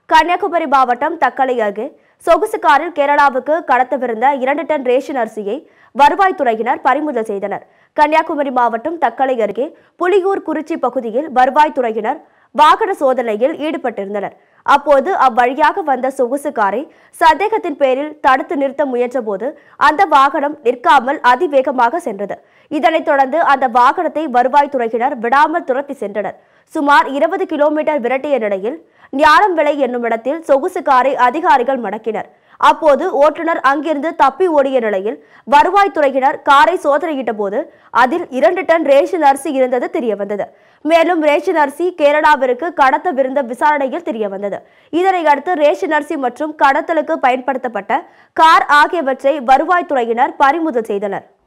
கன்னியாகுமரி மாவட்டம் தக்கலை அருகே சொகுசு காரில் கேரளாவுக்கு கடத்தவிருந்த இரண்டு டன் ரேஷன் அரிசியை வருவாய்த்துறையினர் பறிமுதல் செய்தனர் கன்னியாகுமரி மாவட்டம் தக்கலை அருகே புலியூர் குறிச்சி பகுதியில் வருவாய்த்துறையினர் வாகன சோதனையில் ஈடுபட்டிருந்தனர் அப்போது அவ்வழியாக வந்த சொகுசு காரை சந்தேகத்தின் பேரில் தடுத்து நிறுத்த முயன்றபோது அந்த வாகனம் நிற்காமல் அதிவேகமாக சென்றது இதனைத் தொடர்ந்து அந்த வாகனத்தை வருவாய்த்துறையினர் விடாமல் துரத்தி சென்றனர் சுமார் இருபது கிலோமீட்டர் விரட்டிய நிலையில் ஞானம் விலை என்னும் இடத்தில் சொகுசு காரை அதிகாரிகள் மடக்கினர் அப்போது ஓட்டுநர் அங்கிருந்து தப்பி ஓடிய நிலையில் வருவாய்த்துறையினர் காரை சோதனையிட்ட போது அதில் இரண்டு டன் ரேஷன் அரிசி இருந்தது தெரியவந்தது மேலும் ரேஷன் அரிசி கேரளாவிற்கு கடத்தவிருந்த விசாரணையில் தெரியவந்தது இதனை அடுத்து ரேஷன் அரிசி மற்றும் கடத்தலுக்கு பயன்படுத்தப்பட்ட கார் ஆகியவற்றை வருவாய்த்துறையினர் பறிமுதல் செய்தனர்